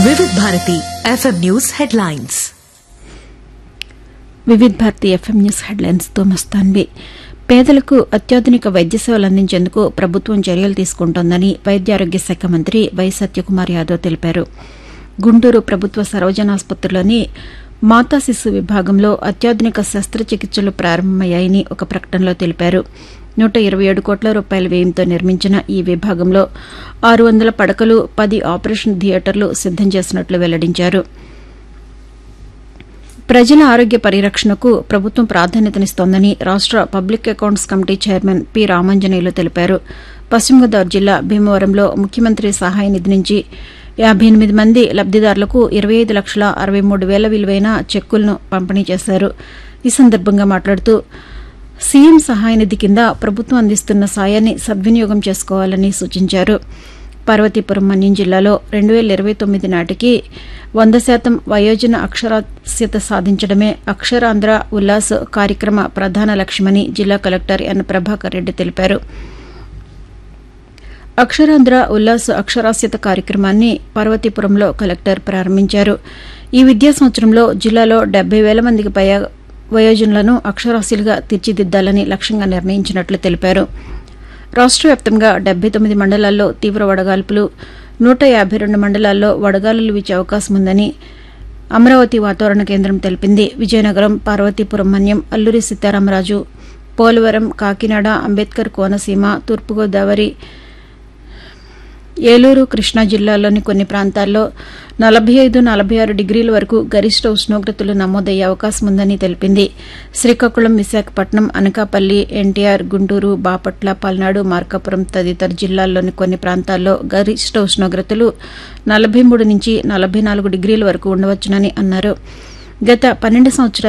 వివిధ Bharati FM news headlines Vividh Bharati FM news హెడ్లైన్స్తో మస్తాన్వి పేదలకు అత్యాధునిక వైద్య సేవలు అందించేందుకు ప్రభుత్వం చర్యలు తీసుకుంటోందని వైద్యారోగ్య శాఖ మంత్రి వై సత్యకుమార్ యాదవ్ తెలిపారు గుంటూరు ప్రభుత్వ సర్వజనాసుపత్రిలోని మాతా శిశు విభాగంలో అత్యాధునిక శస్త్రచికిత్సలు ప్రారంభమయ్యాయని ఒక ప్రకటనలో తెలిపారు నూట ఇరవై ఏడు కోట్ల రూపాయల వ్యయంతో నిర్మించిన ఈ విభాగంలో ఆరు వందల పడకలు పది ఆపరేషన్ థియేటర్లు సిద్దం చేసినట్లు వెల్లడించారు ప్రజల ఆరోగ్య పరిరక్షణకు ప్రభుత్వం ప్రాధాన్యతనిస్తోందని రాష్ట public accounts committee chairman P Ramanjaneyulu తెలిపారు పశ్చిమ గోదావరి జిల్లా భీమవరంలో ముఖ్యమంత్రి సహాయ నిధి నుంచి యాబై ఎనిమిది మంది లబ్దిదారులకు ఇరవై ఐదు లక్షల అరవై మూడు వేల విలువైన చెక్కులను పంపిణీ చేశారు ఈ సందర్భంగా మాట్లాడుతూ సీఎం సహాయ నిధి కింద ప్రభుత్వం అందిస్తున్న సాయాన్ని సద్వినియోగం చేసుకోవాలని సూచించారు పార్వతీపురం మన్యం జిల్లాలో రెండు వేల ఇరవై తొమ్మిది నాటికి వంద శాతం వయోజన అక్షరాస్యత సాధించడమే అక్షరాంధ్ర ఉల్లాస్ కార్యక్రమ ప్రధాన లక్ష్యమని జిల్లా కలెక్టర్ ఎన్ ప్రభాకర్ రెడ్డి తెలిపారు అక్షరాంధ్ర ఉల్లాస్ అక్షరాస్యత కార్యక్రమాన్ని పార్వతీపురంలో కలెక్టర్ ప్రారంభించారు ఈ విద్యా సంవత్సరంలో జిల్లాలో డెబ్బై వేల మందికి పైగా వయోజనులను అక్షరాస్యులుగా తీర్చిదిద్దాలని లక్ష్యంగా నిర్ణయించినట్లు తెలిపారు రాష్ట వ్యాప్తంగా డెబ్బై తొమ్మిది మండలాల్లో తీవ్ర వడగాల్పులు నూట యాభై రెండు మండలాల్లో వడగాలులు వీచే అవకాశం ఉందని అమరావతి వాతావరణ కేంద్రం తెలిపింది విజయనగరం పార్వతీపురం మన్యం అల్లూరి సీతారామరాజు పోలవరం కాకినాడ అంబేద్కర్ కోనసీమ తూర్పుగోదావరి ఏలూరు కృష్ణా జిల్లాల్లోని కొన్ని ప్రాంతాల్లో నలభై ఐదు నలభై ఆరు డిగ్రీల వరకు గరిష్ట ఉష్ణోగ్రతలు నమోదయ్యే అవకాశం ఉందని తెలిపింది శ్రీకాకుళం విశాఖపట్నం అనకాపల్లి ఎన్టీఆర్ గుంటూరు బాపట్ల పల్నాడు మార్కాపురం తదితర జిల్లాల్లోని కొన్ని ప్రాంతాల్లో గరిష్ట ఉష్ణోగ్రతలు నలభై మూడు నుంచి నలభై నాలుగు డిగ్రీల వరకు ఉండవచ్చునని అన్నారు గత పన్నెండు సంవత్సరాలు